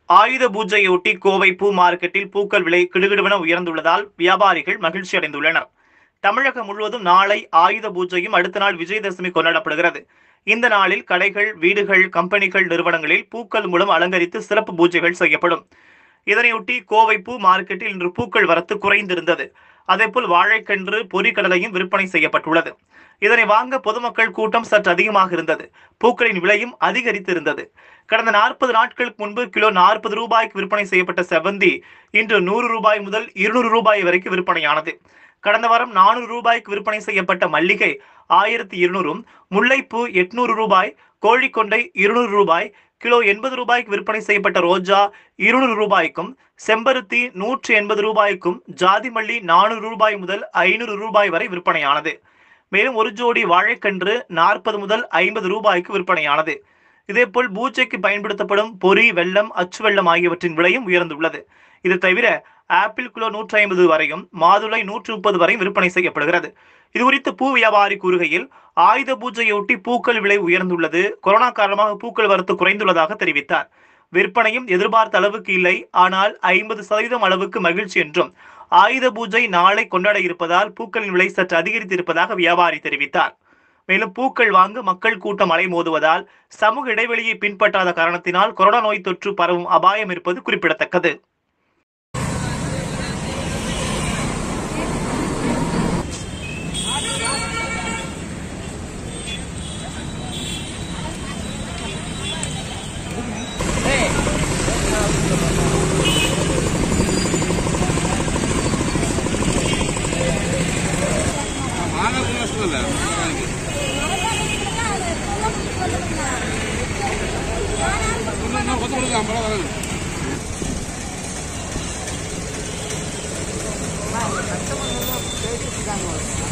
ஆயுத பூஜையொட்டி கோவை பூ மார்க்கெட்டில் பூக்கள் விலை கிடுகிடுவென உயர்ந்துள்ளதால் வியாபாரிகள் மகிழ்ச்சி அடைந்துள்ளனர் தமிழகம் முழுவதும் நாளை ஆயுத பூஜையும் அடுத்த நாள் விஜயதசமி கொண்டாடப்படுகிறது இந்த நாளில் கடைகள் வீடுகள் கம்பெனிகள் நிறுவனங்களில் பூக்கள் மூலம் அலங்கரித்து சிறப்பு பூஜைகள் செய்யப்படும் இதனையொட்டி கோவை பூ மார்க்கெட்டில் இன்று பூக்கள் வரத்து குறைந்திருந்தது அதேபோல் வாழைக்கன்று பொரிக்கடலையும் விற்பனை செய்யப்பட்டுள்ளது இதனை வாங்க பொதுமக்கள் கூட்டம் சற்று அதிகமாக இருந்தது பூக்களின் விலையும் அதிகரித்திருந்தது கடந்த நாற்பது நாட்களுக்கு முன்பு கிலோ நாற்பது ரூபாய்க்கு விற்பனை செய்யப்பட்ட செவந்தி இன்று நூறு ரூபாய் முதல் இருநூறு ரூபாய் வரைக்கும் விற்பனையானது கடந்த வாரம் நானூறு ரூபாய்க்கு விற்பனை செய்யப்பட்ட மல்லிகை ஆயிரத்தி இருநூறும் முல்லைப்பூ எட்நூறு ரூபாய் கோழிக்கொண்டை இருநூறு ரூபாய் கிலோ எண்பது ரூபாய்க்கு விற்பனை செய்யப்பட்ட ரோஜா இருநூறு ரூபாய்க்கும் செம்பருத்தி நூற்றி எண்பது ரூபாய்க்கும் ஜாதி மல்லி நானூறு ரூபாய் முதல் ஐநூறு ரூபாய் வரை விற்பனையானது மேலும் ஒரு ஜோடி வாழைக்கன்று நாற்பது முதல் ஐம்பது ரூபாய்க்கு விற்பனையானது இதேபோல் பூஜைக்கு பயன்படுத்தப்படும் பொரி வெல்லம் அச்சு வெல்லம் ஆகியவற்றின் விலையும் உயர்ந்துள்ளது இது தவிர ஆப்பிள் கிலோ நூற்றி ஐம்பது வரையும் மாதுளை நூற்றி முப்பது வரையும் விற்பனை செய்யப்படுகிறது இது குறித்து பூ வியாபாரி கூறுகையில் ஆயுத பூஜையொட்டி பூக்கள் விலை உயர்ந்துள்ளது கொரோனா காரணமாக பூக்கள் வரத்து குறைந்துள்ளதாக தெரிவித்தார் விற்பனையும் எதிர்பார்த்த அளவுக்கு இல்லை ஆனால் ஐம்பது சதவீதம் அளவுக்கு மகிழ்ச்சி என்றும் ஆயுத பூஜை நாளை கொண்டாட இருப்பதால் பூக்களின் விலை சற்று அதிகரித்து இருப்பதாக வியாபாரி தெரிவித்தார் மேலும் பூக்கள் வாங்க மக்கள் கூட்டம் அலைமோதுவதால் சமூக இடைவெளியை பின்பற்றாத காரணத்தினால் கொரோனா நோய் தொற்று பரவும் அபாயம் இருப்பது குறிப்பிடத்தக்கது മാങ്ങ നഷ്ടമല്ല കൊത്തു കൊടുക്കാം അമ്പളം പറഞ്ഞു கஸ்டமர் பேசிட்டு இருக்காங்க